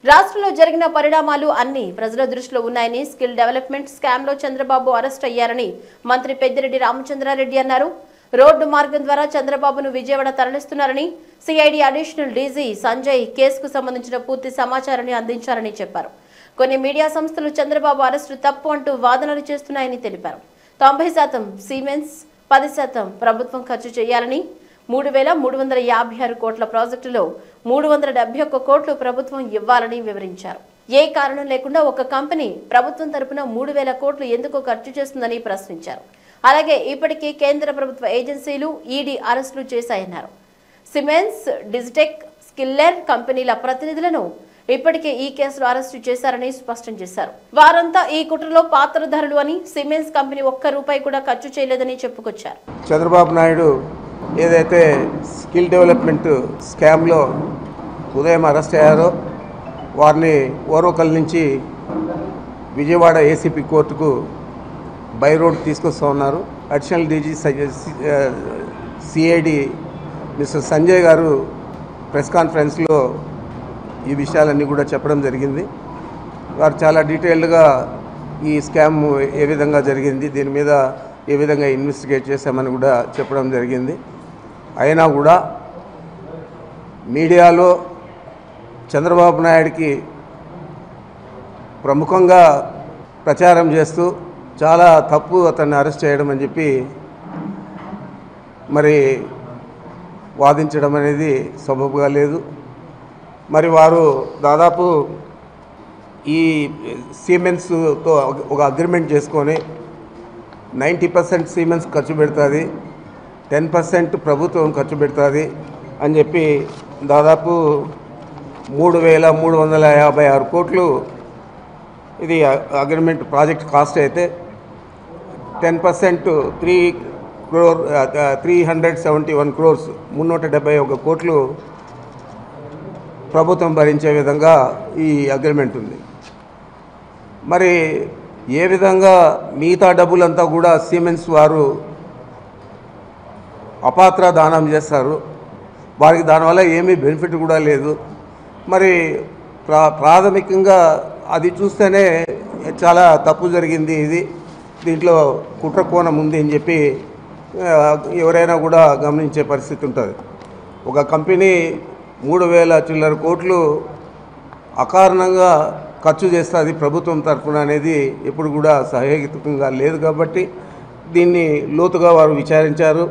రాష్ట్రంలో జరిగిన పరిణామాలు అన్ని ప్రజల దృష్టిలో ఉన్నాయని స్కిల్ డెవలప్మెంట్ స్కామ్ లో చంద్రబాబు అరెస్ట్ అయ్యారని మంత్రి పెద్దిరెడ్డి రామచంద్రారెడ్డి అన్నారు రోడ్డు మార్గం ద్వారా చంద్రబాబును విజయవాడ తరలిస్తున్నారని సిఐడి అడిషనల్ డీజీ సంజయ్ కేసుకు సంబంధించిన పూర్తి సమాచారాన్ని అందించారని చెప్పారు కొన్ని మీడియా సంస్థలు చంద్రబాబు అరెస్టు తప్పు అంటూ వాదనలు చేస్తున్నాయని తెలిపారు తొంభై శాతం సిమెంట్స్ పది శాతం ప్రభుత్వం ఖర్చు చేయాలని మూడు వేల మూడు వందల యాభై ఆరు కోట్ల ప్రాజెక్టులో మూడు వందల డెబ్బై ఒక్క కోట్లు ప్రభుత్వం ఇవ్వాలని వివరించారు ఏ కారణం లేకుండా ఒక కంపెనీ ప్రభుత్వం తరపున మూడు వేల కోట్లు ఎందుకు ఖర్చు చేస్తుందని ప్రశ్నించారు అలాగే ఇప్పటికీ కేంద్ర ప్రభుత్వ ఏజెన్సీలు ఈడీ అరెస్టులు చేశాయన్నారు సిమెన్స్ డిజిటెక్ స్కిల్లర్ కంపెనీల ప్రతినిధులను ఇప్పటికే ఈ కేసులో అరెస్టు చేశారని స్పష్టం చేశారు వారంతా ఈ కుట్రలో పాత్రధారులు అని సిమెన్స్ కంపెనీ ఒక్క రూపాయి కూడా ఖర్చు చేయలేదని చెప్పుకొచ్చారు చంద్రబాబు నాయుడు ఏదైతే స్కిల్ డెవలప్మెంట్ స్కామ్లో ఉదయం అరెస్ట్ అయ్యారో వారిని ఓరోకల్ నుంచి విజయవాడ ఏసీపీ కోర్టుకు బై రోడ్ తీసుకొస్తూ ఉన్నారు additional DG CID mister Sanjay garu press కాన్ఫరెన్స్లో ఈ విషయాలన్నీ కూడా చెప్పడం జరిగింది వారు చాలా డీటెయిల్డ్గా ఈ స్కామ్ ఏ విధంగా జరిగింది దీని మీద ఏ విధంగా ఇన్వెస్టిగేట్ చేశామని కూడా చెప్పడం జరిగింది అయినా కూడా మీడియాలో చంద్రబాబు నాయుడికి ప్రముఖంగా ప్రచారం చేస్తూ చాలా తప్పు అతన్ని అరెస్ట్ చేయడం అని చెప్పి మరి వాదించడం అనేది సబబుగా లేదు మరి వారు దాదాపు ఈ సీమెన్స్తో ఒక అగ్రిమెంట్ చేసుకొని నైంటీ పర్సెంట్ సీమెన్స్ ఖర్చు పెడుతుంది టెన్ పర్సెంట్ ప్రభుత్వం ఖర్చు పెడుతుంది అని చెప్పి దాదాపు మూడు వేల మూడు వందల యాభై ఆరు కోట్లు ఇది అగ్రిమెంట్ ప్రాజెక్ట్ కాస్ట్ అయితే ten percent three crore three hundred seventy one crores మున్నూట డెబ్బై ఒక కోట్లు ప్రభుత్వం భరించే విధంగా ఈ అగ్రిమెంట్ ఉంది మరి ఏ విధంగా మిగతా డబ్బులంతా కూడా సిమెంట్స్ వారు అపాత్ర దానం చేస్తారు వారికి దానివల్ల ఏమీ బెనిఫిట్ కూడా లేదు మరి ప్రా ప్రాథమికంగా అది చూస్తేనే చాలా తప్పు జరిగింది ఇది దీంట్లో కుట్ర కోణం ఉంది అని చెప్పి ఆ, ఎవరైనా కూడా గమనించే పరిస్థితి ఉంటుంది ఒక కంపెనీ మూడు వేల చిల్లర కోట్లు అకారణంగా ఖర్చు చేస్తుంది ప్రభుత్వం తరఫున అనేది ఎప్పుడు కూడా సహేతుకంగా లేదు కాబట్టి దీన్ని లోతుగా వారు విచారించారు